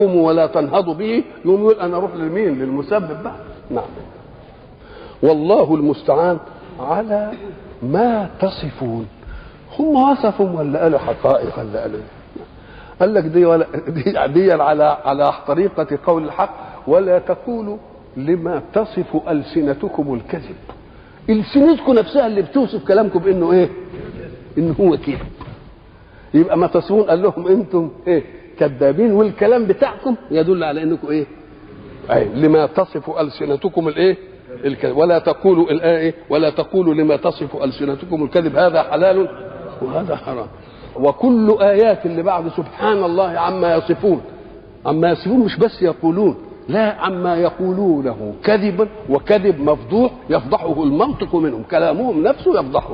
ولا تنهض به يقوم يقول انا اروح لمين للمسبب بقى نعم والله المستعان على ما تصفون هم وصفوا ولا قالوا حقائق ولا قالوا قال لك دي ولا دي, دي على على طريقه قول الحق ولا تقولوا لما تصف السنتكم الكذب السنتكم نفسها اللي بتوصف كلامكم بانه ايه انه هو كذب يبقى ما تصفون قال لهم انتم ايه كذابين والكلام بتاعكم يدل على انكم ايه أي لما تصف السنتكم الايه الكذب ولا تقولوا الايه ولا تقولوا لما تصف السنتكم الكذب هذا حلال وهذا حرام وكل ايات اللي بعد سبحان الله عما يصفون عما يصفون مش بس يقولون لا عما يقولونه كذبا وكذب مفضوح يفضحه المنطق منهم كلامهم نفسه يفضحه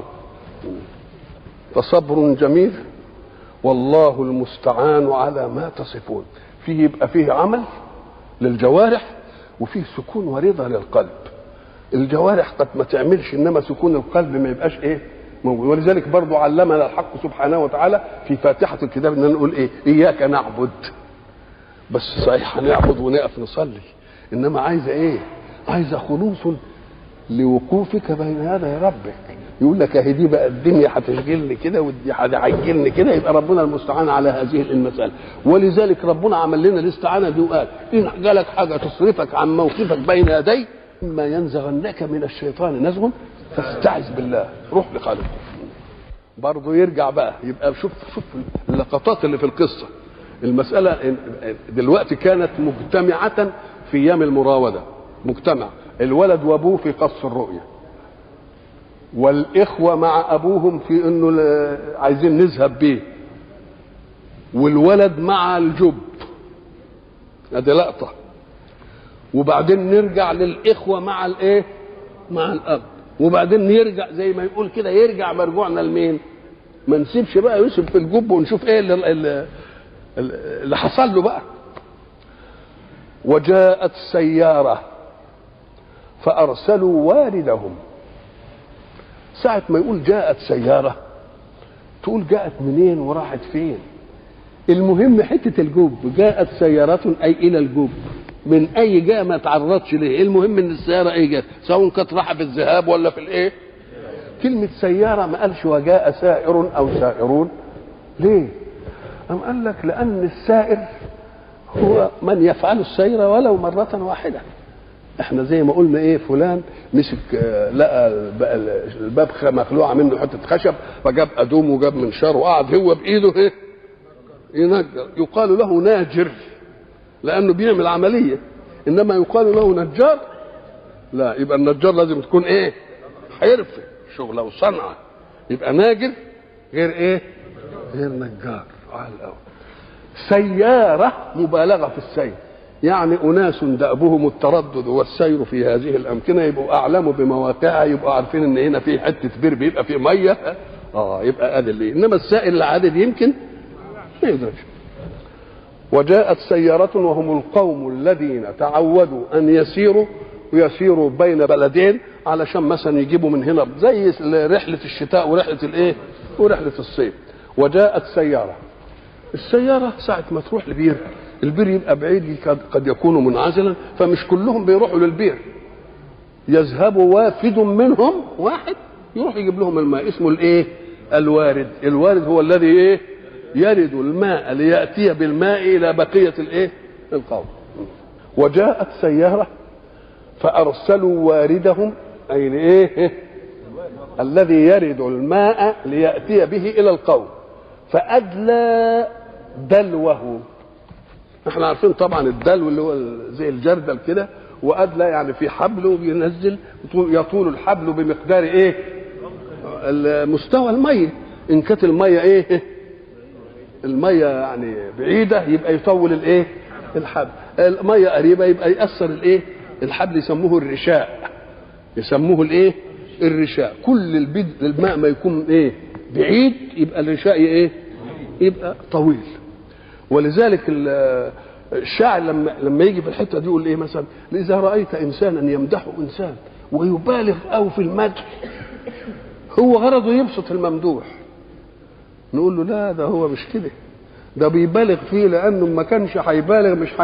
فصبر جميل والله المستعان على ما تصفون فيه يبقى فيه عمل للجوارح وفيه سكون ورضا للقلب الجوارح قد ما تعملش انما سكون القلب ما يبقاش ايه موجود ولذلك برضو علمنا الحق سبحانه وتعالى في فاتحة الكتاب ان نقول ايه اياك نعبد بس صحيح هنعبد ونقف نصلي انما عايزه ايه عايزه خلوص لوقوفك بين يدي ربك يقول لك اهي دي بقى الدنيا هتشغلني كده ودي هتعجلني كده يبقى ربنا المستعان على هذه المساله ولذلك ربنا عمل لنا الاستعانه دي وقال ان جالك حاجه تصرفك عن موقفك بين يدي اما ينزغنك من الشيطان نزغ فاستعذ بالله روح لخالق برضه يرجع بقى يبقى شوف شوف اللقطات اللي في القصه المساله دلوقتي كانت مجتمعه في ايام المراوده مجتمع الولد وابوه في قص الرؤيه والاخوه مع ابوهم في انه عايزين نذهب بيه والولد مع الجب ادي لقطه وبعدين نرجع للاخوه مع الايه مع الاب وبعدين يرجع زي ما يقول كده يرجع مرجوعنا لمين ما نسيبش بقى يوسف في الجب ونشوف ايه اللي, اللي, اللي حصل له بقى وجاءت سياره فارسلوا واردهم ساعة ما يقول جاءت سيارة تقول جاءت منين وراحت فين المهم حتة الجوب جاءت سيارة أي إلى الجوب من أي جاء ما تعرضش ليه المهم إن السيارة إيه جاءت سواء كانت رايحة في الذهاب ولا في الإيه كلمة سيارة ما قالش وجاء سائر أو سائرون ليه أم قال لك لأن السائر هو من يفعل السير ولو مرة واحدة احنا زي ما قلنا ايه فلان مسك لقى الباب مخلوعه منه حته خشب فجاب ادوم وجاب منشار وقعد هو بايده ايه ينجر يقال له ناجر لانه بيعمل عمليه انما يقال له نجار لا يبقى النجار لازم تكون ايه حرفه شغله وصنعه يبقى ناجر غير ايه غير نجار على الاول سياره مبالغه في السير يعني أناس دأبهم التردد والسير في هذه الأمكنة يبقوا أعلموا بمواقعها يبقوا عارفين إن هنا في حتة بير بيبقى في مية آه يبقى هذا اللي إنما السائل العادل يمكن ما يدركش وجاءت سيارة وهم القوم الذين تعودوا أن يسيروا ويسيروا بين بلدين علشان مثلا يجيبوا من هنا زي رحلة الشتاء ورحلة الإيه؟ ورحلة الصيف وجاءت سيارة السيارة ساعة ما تروح لبير البير يبقى بعيد قد يكون منعزلا فمش كلهم بيروحوا للبير يذهب وافد منهم واحد يروح يجيب لهم الماء اسمه الايه الوارد الوارد هو الذي ايه يرد الماء لياتي بالماء الى بقيه الايه القوم وجاءت سياره فارسلوا واردهم اي ايه الذي يرد الماء لياتي به الى القوم فادلى دلوه احنا عارفين طبعا الدلو اللي هو زي الجردل كده وادلى يعني في حبل وبينزل يطول الحبل بمقدار ايه مستوى الميه ان كانت الميه ايه الميه يعني بعيده يبقى يطول الايه الحبل الميه قريبه يبقى ياثر الايه الحبل يسموه الرشاء يسموه الايه الرشاء كل البد الماء ما يكون ايه بعيد يبقى الرشاء ايه يبقى طويل ولذلك الشاعر لما لما يجي في الحته دي يقول ايه مثلا اذا رايت انسانا يمدحه انسان ويبالغ او في المدح هو غرضه يبسط الممدوح نقول له لا ده هو مش كده ده بيبالغ فيه لانه ما كانش هيبالغ مش